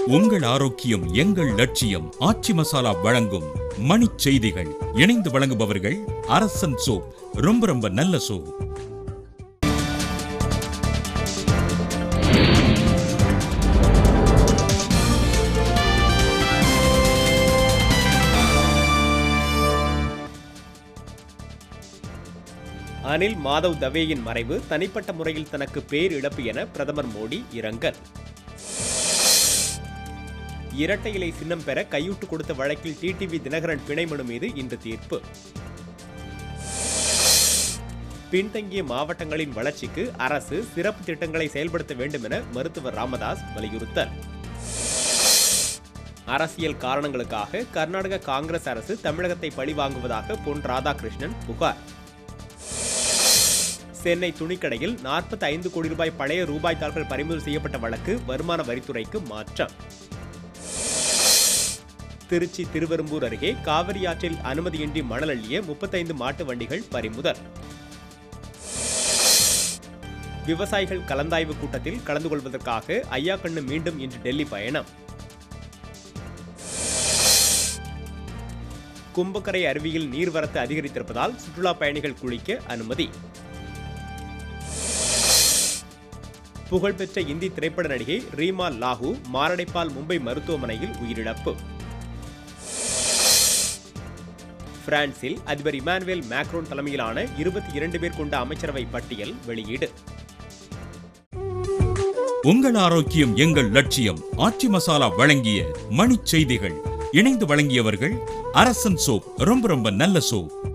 உங்கள் ஆரோக்கியம் எங்கள் லட்சியம் ஆச்சி மசாலா வழங்கும் மணிச் செய்திகள் இணைந்து வழங்குபவர்கள் அரசன் சோப் ரொம்ப ரொம்ப நல்ல சோப் அனில் மாதவ் தவேயின் மறைவு தனிப்பட்ட முறையில் தனக்கு பேரிழப்பு என பிரதமர் மோடி இரங்கல் இரட்டை இலை சின்னம் பெற கையூட்டு கொடுத்த வழக்கில் டிடிவி தினகரன் பிணை மனு மீது இன்று தீர்ப்பு பின்தங்கிய மாவட்டங்களின் வளர்ச்சிக்கு அரசு சிறப்பு திட்டங்களை செயல்படுத்த வேண்டும் என மருத்துவர் ராமதாஸ் வலியுறுத்தல் அரசியல் காரணங்களுக்காக கர்நாடக காங்கிரஸ் அரசு தமிழகத்தை பழிவாங்குவதாக பொன் ராதாகிருஷ்ணன் புகார் சென்னை துணிக்கடையில் 45 ஐந்து கோடி ரூபாய் பழைய ரூபாய் தாள்கள் பறிமுதல் செய்யப்பட்ட வழக்கு வருமான வரித்துறைக்கு மாற்றம் திருச்சி திருவெரும்பூர் அருகே காவிரி ஆற்றில் அனுமதியின்றி மணல் அள்ளிய முப்பத்தைந்து மாட்டு வண்டிகள் பறிமுதல் விவசாயிகள் கலந்தாய்வு கூட்டத்தில் கலந்து கொள்வதற்காக ஐயா கண்ணு மீண்டும் இன்று டெல்லி பயணம் கும்பக்கரை அருவியில் நீர்வரத்து அதிகரித்திருப்பதால் சுற்றுலா பயணிகள் குளிக்க அனுமதி புகழ்பெற்ற இந்தி திரைப்பட நடிகை ரீமா லாஹூ மாரடைப்பால் மும்பை மருத்துவமனையில் உயிரிழப்பு பிரான்சில் அதிபர் இமானுவேல் மேக்ரோன் தலைமையிலான இருபத்தி இரண்டு பேர் கொண்ட அமைச்சரவை பட்டியல் வெளியீடு உங்கள் ஆரோக்கியம் எங்கள் லட்சியம் ஆச்சி மசாலா வழங்கிய மணிச் செய்திகள் இணைந்து வழங்கியவர்கள் அரசன் சோப் ரொம்ப ரொம்ப நல்ல சோப்